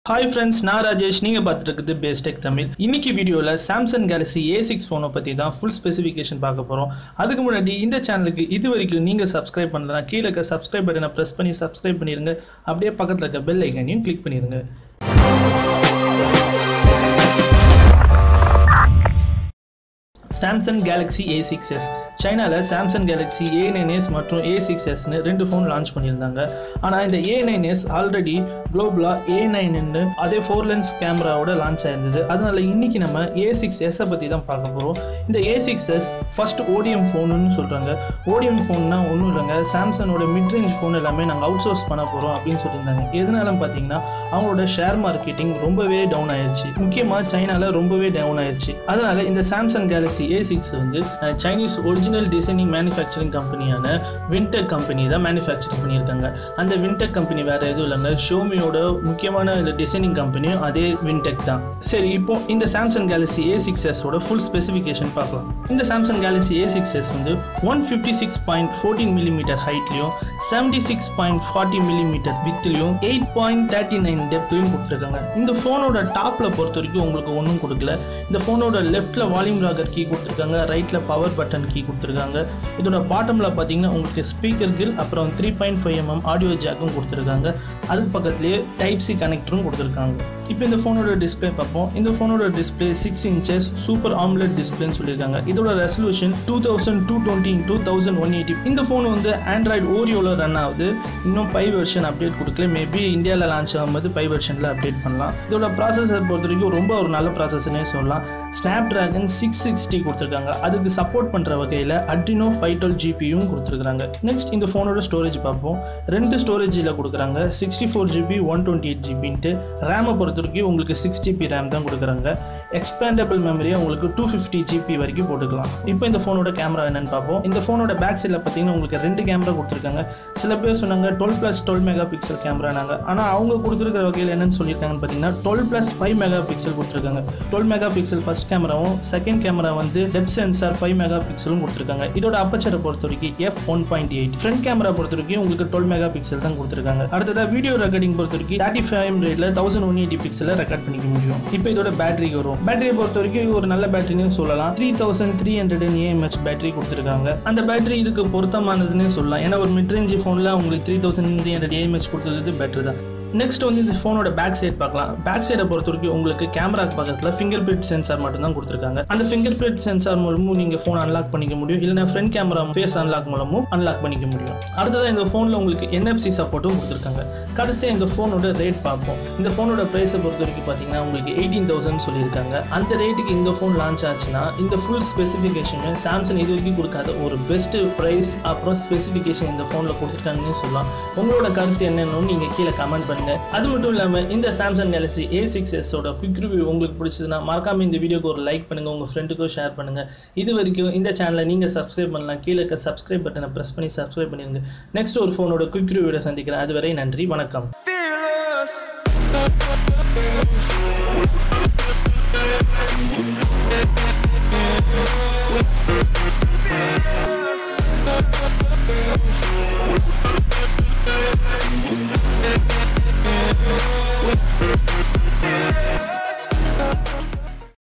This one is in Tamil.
ஹாய் ஃப்ரெண்ட்ஸ் நான் ராஜேஷ் நீங்கள் பார்த்துட்டு இருக்குது பேஸ்டெக் தமிழ் இன்னைக்கு வீடியோவில் சாம்சங் கேலக்ஸி ஏ சிக்ஸ் ஃபோனை பற்றி தான் ஃபுல் ஸ்பெசிஃபிகேஷன் பார்க்க போகிறோம் அதுக்கு முன்னாடி இந்த சேனலுக்கு இது வரைக்கும் நீங்கள் சப்ஸ்கிரைப் பண்ணலனா கீழே இருக்க சப்ஸ்கிரைப் பட்டனை ப்ரெஸ் பண்ணி சப்ஸ்கிரைப் பண்ணிடுங்க அப்படியே பக்கத்தில் இருக்க பெல் ஐக்கனையும் கிளிக் பண்ணிடுங்க Samsung Galaxy A six S சைனாவில் Samsung Galaxy A nine S மற்றும் ஏ சிக்ஸ் எஸ்னு ரெண்டு ஃபோன் லான்ச் பண்ணியிருந்தாங்க ஆனால் இந்த ஏ நைன் எஸ் ஆல்ரெடி குளோபலாக ஏ நைன்னு அதே ஃபோர் லென்ஸ் கேமராவோட லான்ச் ஆயிருந்தது அதனால இன்னைக்கு நம்ம ஏ சிக்ஸ் எஸ்ஸை பற்றி தான் பார்க்க போகிறோம் இந்த A six S first ODM ஃபோனுன்னு சொல்கிறாங்க ஓடிஎம் ஃபோன்னா ஒன்றும் இல்லைங்க சாம்சங்கோட மிட் ரேஞ்ச் ஃபோன் எல்லாமே நாங்கள் அவுட் சோர்ஸ் பண்ண போகிறோம் அப்படின்னு சொல்லியிருந்தாங்க எதனால பார்த்தீங்கன்னா அவங்களோட ஷேர் மார்க்கெட்டிங் ரொம்பவே டவுன் ஆயிருச்சு முக்கியமாக சைனாவில் ரொம்பவே டவுன் ஆயிருச்சு அதனால இந்த சாம்சங் கேலக்ஸி ஏ சிக்ஸ் வந்து அஹ், சைனீஸ் ஒரிஜினல் டிசைனிங் மேனுஃபேக்சரிங் கம்பெனியான வின்டெக் கம்பெனி தான் மேனுஃபேக்சரிங் பண்ணியிருக்காங்க அந்த வின்டெக் கம்பெனி வேற எதுவும் இல்லைங்க ஷோமியோட முக்கியமான டிசைனிங் கம்பெனியும் அதே வின்டெக் தான் சரி இப்போ இந்த சாம்சங் கேலக்ஸி ஏ சிக்ஸ் எஸோட ஃபுல் ஸ்பெசிஃபிகேஷன் பார்க்கலாம் இந்த Samsung Galaxy A six S வந்து one fifty six point fourteen millimetre ஹைட்லையும் seventy six point forty millimetre வித்லையும் எயிட் பாயிண்ட் தேர்ட்டி நைன் டெப்த்லையும் கொடுத்துருக்காங்க இந்த ஃபோனோட டாப்பில் பொறுத்த வரைக்கும் உங்களுக்கு ஒன்றும் கொடுக்கல இந்த ஃபோனோட லெஃப்ட்டில் வால்யூம் ராகர் கீ கொடுத்துருக்காங்க ரைட்டில் பவர் பட்டன் கீ கொடுத்துருக்காங்க இதோட பாட்டமில் பார்த்தீங்கன்னா உங்களுக்கு ஸ்பீக்கர் கில் அப்புறம் three point five M M ஜாக்கும் கொடுத்துருக்காங்க அதுக்கு பக்கத்துலேயே டைப் சி கனெக்டரும் கொடுத்துருக்காங்க இப்போ இந்த ஃபோனோட டிஸ்ப்ளே பார்ப்போம் இந்த ஃபோனோட display six inches super AMOLED டிஸ்பிளேன்னு சொல்லியிருக்காங்க இதோட resolution two thousand two twenty two thousand one eighty இந்த ஃபோன் வந்து ஆண்ட்ராய்டு ஓரியோவில் ரன் ஆகுது இன்னும் பை வெர்ஷன் அப்டேட் கொடுக்கல மேபி இந்தியாவில் லான்ச் ஆகும்போது பை வெர்ஷனில் அப்டேட் பண்ணலாம் இதோட ப்ராசஸர் பொறுத்த வரைக்கும் ரொம்ப ஒரு நல்ல ப்ராசஸர்னே சொல்லலாம் ஸ்னாப் ட்ராகன் சிக்ஸ் சிக்ஸ்டி கொடுத்துருக்காங்க அதுக்கு சப்போர்ட் பண்ணுற வகையில் அட்ரினோ ஃபைவ் டுவெல் ஜிபியும் கொடுத்துருக்காங்க நெக்ஸ்ட் இந்த ஃபோனோட ஸ்டோரேஜ் பார்ப்போம் ரெண்டு ஸ்டோரேஜில் கொடுக்குறாங்க sixty four GB one twenty eight ஜிபின்ட்டு ரேமை பொறுத்த வரைக்கும் உங்களுக்கு சிக்ஸ் ஜிபி ரேம் தான் கொடுக்குறாங்க எக்ஸ்பேண்டபிள் மெமரியை உங்களுக்கு டூ ஃபிஃப்டி ஜிபி வரைக்கும் போட்டுக்கலாம் இப்போ இந்த ஃபோனோட கேமரா என்னன்னு பார்ப்போம் இந்த ஃபோனோட பேக் சைடில் பார்த்தீங்கன்னா உங்களுக்கு ரெண்டு கேமரா கொடுத்துருக்காங்க சில பேர் சொன்னாங்க twelve plus twelve megapixel கேமரானாங்க ஆனால் அவங்க கொடுத்துருக்கிற வகையில் என்னன்னு சொல்லியிருக்காங்கன்னு பார்த்தீங்கன்னா twelve plus five megapixel கொடுத்துருக்காங்க டுவெல் மெகா பிக்சல் ஃபர்ஸ்ட் கேமராவும் செகண்ட் கேமரா வந்து டெப் சென்சார் ஃபைவ் மெகா பிக்சலும் கொடுத்துருக்காங்க இதோட அப்பச்சரை பொறுத்த வரைக்கும் F one point eight front camera பொறுத்த வரைக்கும் உங்களுக்கு டுவெல் மெகா பிக்சல் தான் கொடுத்துருக்காங்க அடுத்ததாக வீடியோ ரெக்கார்டிங் பொறுத்த வரைக்கும் தேர்ட்டி ஃபைவ் ரேட்டில் தௌசண்ட் ஒன் எயிட்டி பிக்சலில் ரெக்கார்ட் பண்ணிக்க முடியும் இப்போ இதோட பேட்டரிக்கு வரும் பேட்டரியை பொறுத்த வரைக்கும் ஒரு நல்ல பேட்டரின்னு சொல்லலாம் three thousand three hundred AMH battery கொடுத்துருக்காங்க அந்த பேட்டரி இதுக்கு பொருத்தமானதுன்னு சொல்லலாம் ஏன்னா ஒரு மிட் ரேஞ்ச் ஃபோனில் உங்களுக்கு three thousand three hundred AMH கொடுத்தது பெட்டர் தான் நெக்ஸ்ட் வந்து இந்த ஃபோனோட பேக் சைடு பார்க்கலாம் பேக் சைடை பொறுத்த வரைக்கும் உங்களுக்கு கேமராக்கு பக்கத்தில் ஃபிங்கர் பிரிண்ட் சென்சார் மட்டும் தான் கொடுத்துருக்காங்க அந்த ஃபிங்கர் பிரிண்ட் சென்சார் மூலமும் நீங்கள் ஃபோன் அன்லாக் பண்ணிக்க முடியும் இல்லைனா ஃப்ரண்ட் கேமரா ஃபேஸ் அன்லாக் மூலமும் அன்லாக் பண்ணிக்க முடியும் அடுத்ததாக இந்த ஃபோனில் உங்களுக்கு NFC சப்போர்ட்டும் கொடுத்துருக்காங்க கடைசியாக இந்த ஃபோனோட ரேட் பார்ப்போம் இந்த ஃபோனோட ப்ரைஸை பொறுத்த வரைக்கும் பார்த்தீங்கன்னா உங்களுக்கு எயிட்டீன் தௌசண்ட் சொல்லியிருக்காங்க அந்த ரேட்டுக்கு இந்த ஃபோன் லான்ச் ஆச்சுன்னா இந்த ஃபுல் ஸ்பெசிஃபிகேஷனு சாம்சங் இது வரைக்கும் கொடுக்காத ஒரு பெஸ்ட் ப்ரைஸ் அப்புறம் ஸ்பெசிஃபிகேஷன் இந்த ஃபோனில் கொடுத்துருக்காங்கன்னு சொல்லலாம் உங்களோட கருத்து என்னன்னு நீங்கள் கீழே கமெண்ட் பண்ணுங்க அது மட்டும் இல்லாமல் இந்த சாம்சங் கேலக்ஸி ஏ சிக்ஸ் எஸோட குவிக் ரிவ்யூ உங்களுக்கு பிடிச்சதுன்னா மறக்காம இந்த வீடியோக்கு ஒரு லைக் பண்ணுங்க உங்கள் ஃப்ரெண்டுக்கும் ஷேர் பண்ணுங்க இது வரைக்கும் இந்த சேனலை நீங்கள் சப்ஸ்கிரைப் பண்ணலாம் கீழே இருக்க சப்ஸ்கிரைப் பட்டனை ப்ரெஸ் பண்ணி சப்ஸ்கிரைப் பண்ணிருங்க நெக்ஸ்ட் ஒரு ஃபோனோட குவிக் ரிவ்யூட சந்திக்கிறேன் அதுவரை நன்றி வணக்கம் fearless.